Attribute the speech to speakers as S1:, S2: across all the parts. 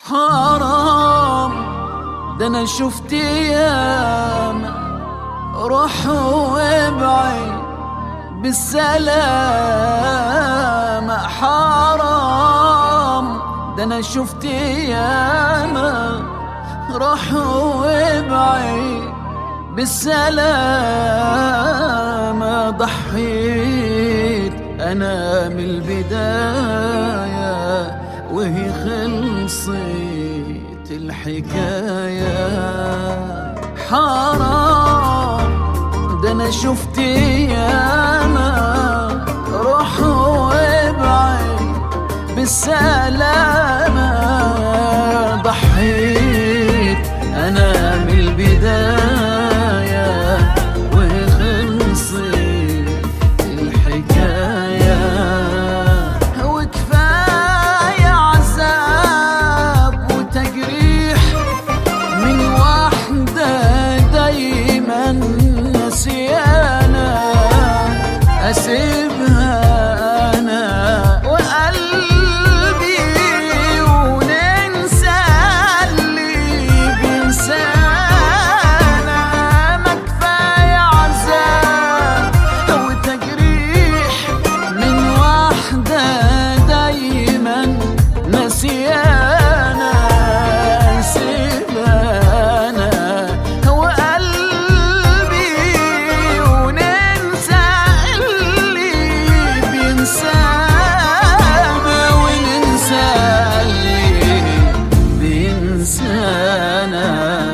S1: حرام ده انا شفت ياما روح وابعد بالسلامة حرام ده انا شفت ياما روح وابعد بالسلامة ضحيت انا من البداية وهي خلصت الحكاية حرام ده انا شفت ياما روح وابعد بالسلامة ضحيت انا من البداية وخلصت الحكاية وكفاية عذاب وتجريح من واحدة دايما نسيانا أسيبها أنا وقلبي وننسى اللي بينسانا ما كفاية عذاب وتجريح من واحدة دايما نسيانا سيبانا وقلبي وننسى اللي بينسانا وننسى اللي بينسانا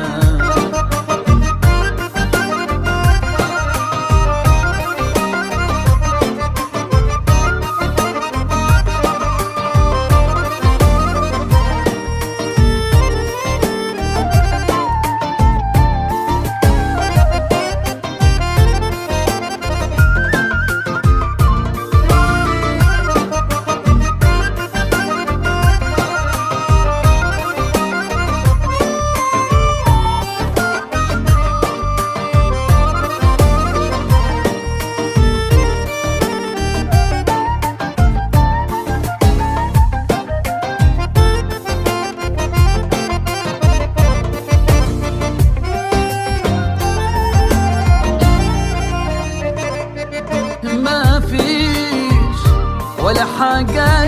S1: ما فيش ولا حاجة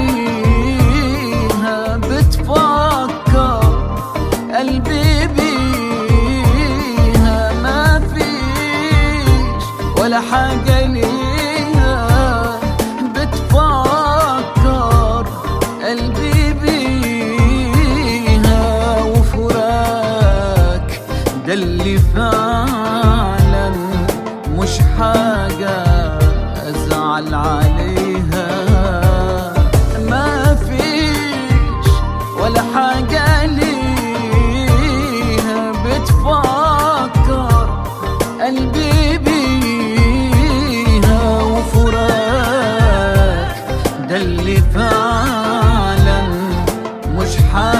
S1: ليها بتفكر قلبي بيها ما فيش ولا حاجة ليها بتفكر قلبي بيها وفراك ده اللي فعلا مش حاجة أزعل عليها ما فيش ولا حاجة ليها بتفكر قلبي بيها وفراك ده اللي فعلا مش حاجة